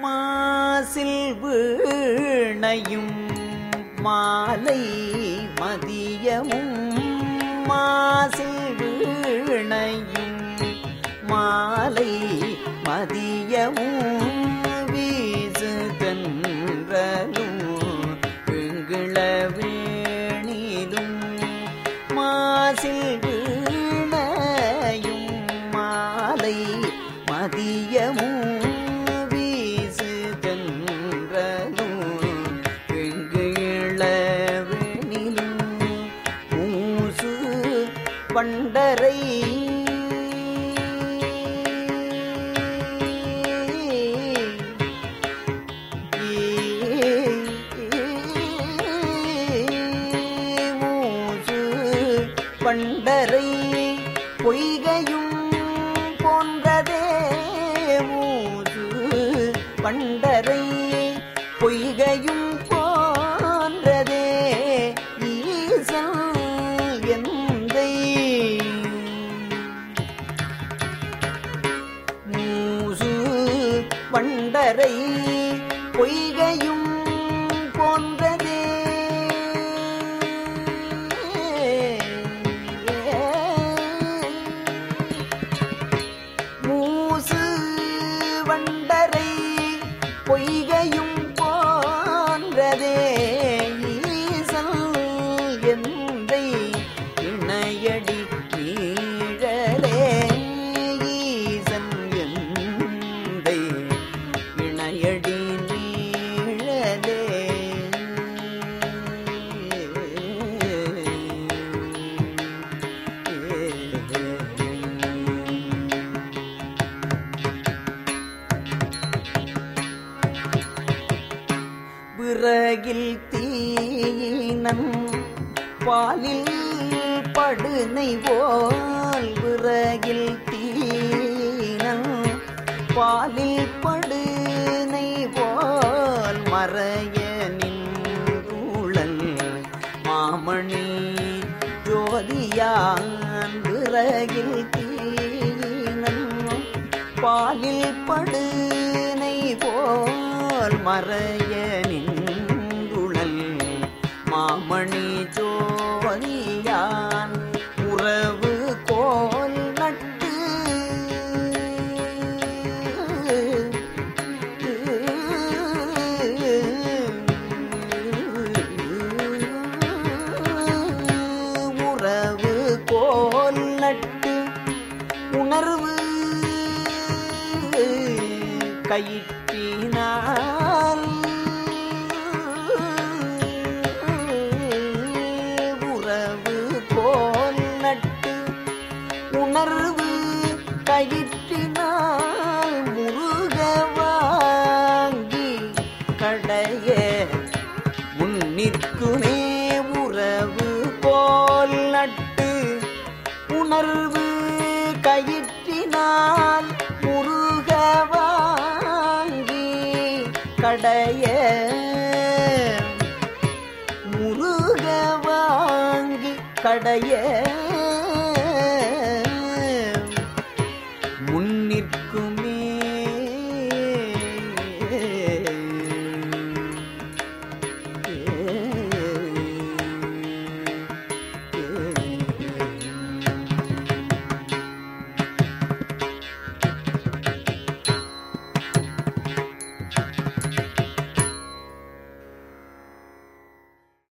மாசில் வீணையும் மாலை மதியமும் மாசில் வீணையும் மாலை மதியமும் வீசு தென்றலும் பிங்கள வேணிலும் மாசில் வீணையும் மாலை மதியமும் வீசு தென்றலும் பிங்கள வேணிலும் மூசு பண்டரை மூசு பண்டரை பொய்கையும் போன்றதே மூசு பண்டரை பொய்கையும் போன்றதே ஈசல் எந்தை மூசு பண்டரை பொய்கையும் போன்றதே மூசு வண்டரை பொய்கையும் போன்றதே ஈசல் எந்தை இணையடி நீழலே ஈசன் எந்தை இணையடி நீழலே விறகில் தீனம் பாலில் படுனை போல் விறகில் தீனம் பாலில் படுனை போல் மறைய நின்றுழல் மாமணி ஜோதியான் விறகில் தீனம் பாலில் படுனை போல் மறைய நின்றுழல் மாமணி ஜோதியான் உறவு கோல் நட்டு உறவு கோல் நட்டு உணர்வு கயிற்றினால் உறவு கோல் நட்டு உணர்வு கயிற்றினால் முருக வாங்கி கடைய முன்னிற்குமே உறவு போல் நட்டு உணர்வு கயிற்றினால் முருக வாங்கி கடைய முருக வாங்கி கடைய